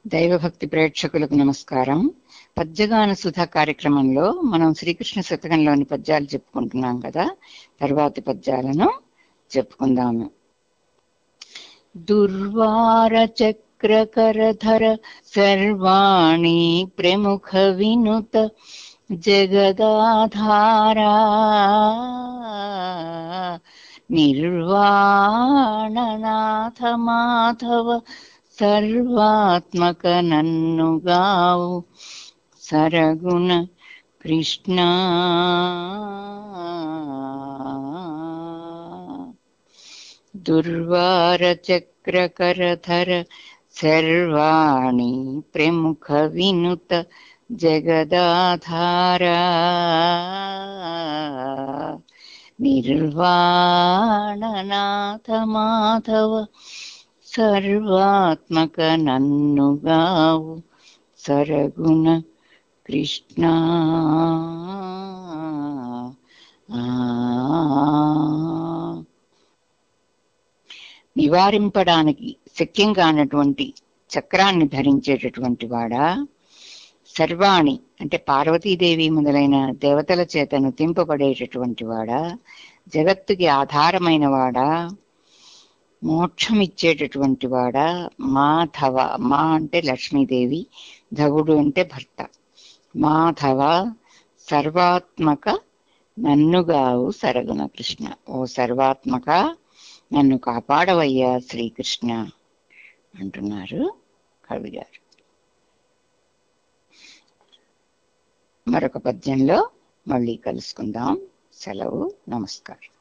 దైవభక్తి ప్రేక్షకులకు నమస్కారం పద్యగాన సుధ కార్యక్రమంలో మనం శ్రీకృష్ణ శతకంలోని పద్యాలు చెప్పుకుంటున్నాం కదా తర్వాతి పద్యాలను చెప్పుకుందాము దుర్వార చక్రకరధర సర్వాణి ప్రముఖ వినుత జగదాధారా నిర్వాణనాథ మాధవ సర్వాత్మక నన్నుగావు సరగుణ కృష్ణ దుర్వార చక్రకరధర సర్వాణి ప్రముఖ వినుత జగదాధారా నిర్వాణనాథ మాధవ సర్వాత్మక నన్నుగావు సరగుణ కృష్ణ నివారింపడానికి శక్యం కానటువంటి చక్రాన్ని ధరించేటటువంటి వాడా సర్వాణి అంటే పార్వతీదేవి మొదలైన దేవతల చేత నుతింపబడేటటువంటి వాడా జగత్తుకి ఆధారమైన వాడా మోక్షం ఇచ్చేటటువంటి వాడా మాధవ మా అంటే లక్ష్మీదేవి ధవుడు అంటే భర్త మాధవ సర్వాత్మక నన్నుగావు సరగుణ కృష్ణ ఓ సర్వాత్మక నన్ను కాపాడవయ్యా శ్రీకృష్ణ అంటున్నారు కవి గారు మరొక పద్యంలో మళ్ళీ కలుసుకుందాం సెలవు నమస్కారం